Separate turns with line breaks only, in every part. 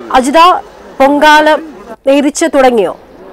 അജിത പൊങ്കാല നേതിച്ച് തുടങ്ങിയോ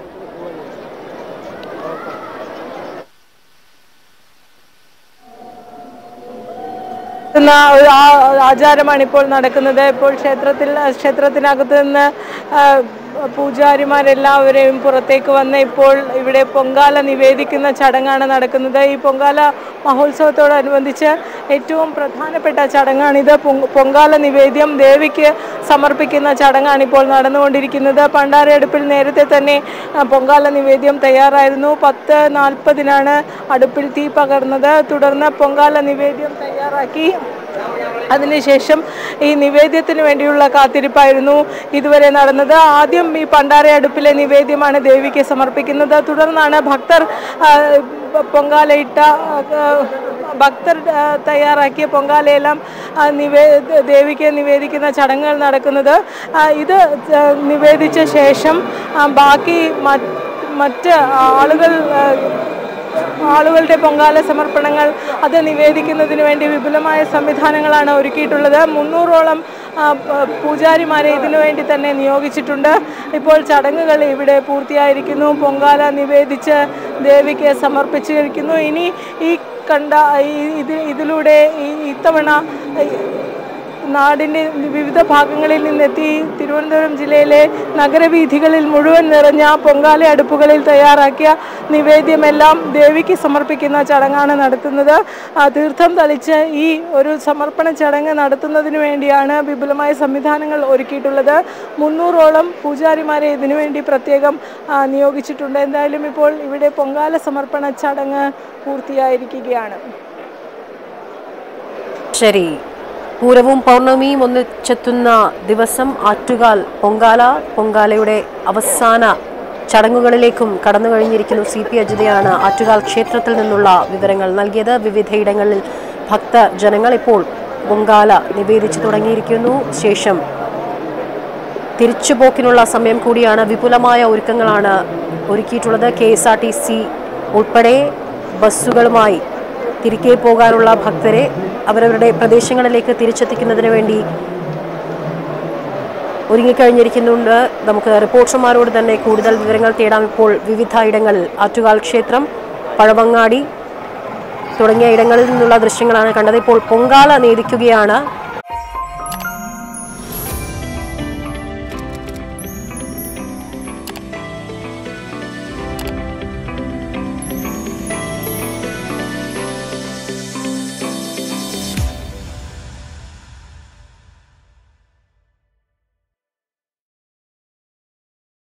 എന്ന ഒരു ആ- ആചാരമാണ് ഇപ്പോൾ നടക്കുന്നത് ഇപ്പോൾ ക്ഷേത്രത്തിൽ ക്ഷേത്രത്തിനകത്ത് നിന്ന് ആ, പൂജാരിമാരെല്ലാവരെയും പുറത്തേക്ക് വന്ന് ഇപ്പോൾ ഇവിടെ പൊങ്കാല നിവേദിക്കുന്ന ചടങ്ങാണ് നടക്കുന്നത് ഈ പൊങ്കാല മഹോത്സവത്തോടനുബന്ധിച്ച് ഏറ്റവും പ്രധാനപ്പെട്ട ചടങ്ങാണിത് പൊങ്- പൊങ്കാല നിവേദ്യം ദേവിക്ക് സമർപ്പിക്കുന്ന ചടങ്ങാണ് ഇപ്പോൾ നടന്നുകൊണ്ടിരിക്കുന്നത് പണ്ടാരടുപ്പിൽ നേരത്തെ തന്നെ ആ, പൊങ്കാല നിവേദ്യം തയ്യാറായിരുന്നു പത്ത് നാൽപ്പതിനാണ് അടുപ്പിൽ തീ പകർന്നത് തുടർന്ന് പൊങ്കാല നിവേദ്യം തയ്യാറാക്കി അതിനുശേഷം ഈ നിവേദ്യത്തിന് വേണ്ടിയുള്ള കാത്തിരിപ്പായിരുന്നു ഇതുവരെ നടന്നത് ആദ്യം ഈ പണ്ടാര അടുപ്പിലെ നിവേദ്യമാണ് ദേവിക്ക് സമർപ്പിക്കുന്നത് തുടർന്നാണ് ഭക്തർ ആ, പ- പൊങ്കാലയിട്ട ആ, ഭക്തർ ആ, തയ്യാറാക്കിയ പൊങ്കാലയെല്ലാം ആ, നിവേ ദേവിക്ക് നിവേദിക്കുന്ന ചടങ്ങുകൾ നടക്കുന്നത് ആ, ഇത് ആ, നിവേദിച്ച ശേഷം ആ, ബാക്കി മറ്റ് മറ്റ് ആളുകൾ ആ, ആളുകളുടെ പൊങ്കാല സമർപ്പണങ്ങൾ അത് നിവേദിക്കുന്നതിന് വേണ്ടി വിപുലമായ സംവിധാനങ്ങളാണ് ഒരുക്കിയിട്ടുള്ളത് മുന്നൂറോളം ആ, പ- പൂജാരിമാരെ ഇതിനു വേണ്ടി തന്നെ നിയോഗിച്ചിട്ടുണ്ട് ഇപ്പോൾ ചടങ്ങുകൾ ഇവിടെ പൂർത്തിയായിരിക്കുന്നു പൊങ്കാല നിവേദിച്ച് ദേവിക്ക് സമർപ്പിച്ചിരിക്കുന്നു ഇനി ഈ കണ്ട ഈ ഇത് ഇതിലൂടെ ഈ ഇത്തവണ ഈ നാടിൻ്റെ വിവിധ ഭാഗങ്ങളിൽ നിന്നെത്തി തിരുവനന്തപുരം ജില്ലയിലെ നഗരവീഥികളിൽ മുഴുവൻ നിറഞ്ഞ പൊങ്കാല അടുപ്പുകളിൽ തയ്യാറാക്കിയ നിവേദ്യമെല്ലാം ദേവിക്ക് സമർപ്പിക്കുന്ന ചടങ്ങാണ് നടത്തുന്നത് ആ തീർത്ഥം തളിച്ച് ഈ ഒരു സമർപ്പണ ചടങ്ങ് നടത്തുന്നതിന് വേണ്ടിയാണ് വിപുലമായ സംവിധാനങ്ങൾ ഒരുക്കിയിട്ടുള്ളത് മുന്നൂറോളം പൂജാരിമാരെ ഇതിനുവേണ്ടി പ്രത്യേകം ആ, നിയോഗിച്ചിട്ടുണ്ട് എന്തായാലും ഇപ്പോൾ ഇവിടെ പൊങ്കാല സമർപ്പണ ചടങ്ങ് പൂർത്തിയായിരിക്കുകയാണ്
ശരി പൂരവും പൗർണമിയും ഒന്നിച്ചെത്തുന്ന ദിവസം ആറ്റുകാൽ പൊങ്കാല പൊങ്കാലയുടെ അവസാന ചടങ്ങുകളിലേക്കും കടന്നു കഴിഞ്ഞിരിക്കുന്നു സി പി അജിതയാണ് ആറ്റുകാൽ ക്ഷേത്രത്തിൽ നിന്നുള്ള വിവരങ്ങൾ നൽകിയത് വിവിധയിടങ്ങളിൽ ഭക്തജനങ്ങൾ ഇപ്പോൾ പൊങ്കാല നിവേദിച്ചു തുടങ്ങിയിരിക്കുന്നു ശേഷം തിരിച്ചുപോക്കിനുള്ള സമയം കൂടിയാണ് വിപുലമായ ഒരുക്കങ്ങളാണ് ഒരുക്കിയിട്ടുള്ളത് K S R T C ഉൾപ്പെടെ ബസ്സുകളുമായി തിരികെ പോകാനുള്ള ഭക്തരെ അവരവരുടെ പ്രദേശങ്ങളിലേക്ക് തിരിച്ചെത്തിക്കുന്നതിന് വേണ്ടി ഒരുങ്ങിക്കഴിഞ്ഞിരിക്കുന്നുണ്ട് നമുക്ക് റിപ്പോർട്ടർമാരോട് തന്നെ കൂടുതൽ വിവരങ്ങൾ തേടാം ഇപ്പോൾ വിവിധ ഇടങ്ങളിൽ ആറ്റുകാൽ ക്ഷേത്രം പഴവങ്ങാടി തുടങ്ങിയ ഇടങ്ങളിൽ നിന്നുള്ള ദൃശ്യങ്ങളാണ് കണ്ടത് ഇപ്പോൾ പൊങ്കാല നേദിക്കുകയാണ്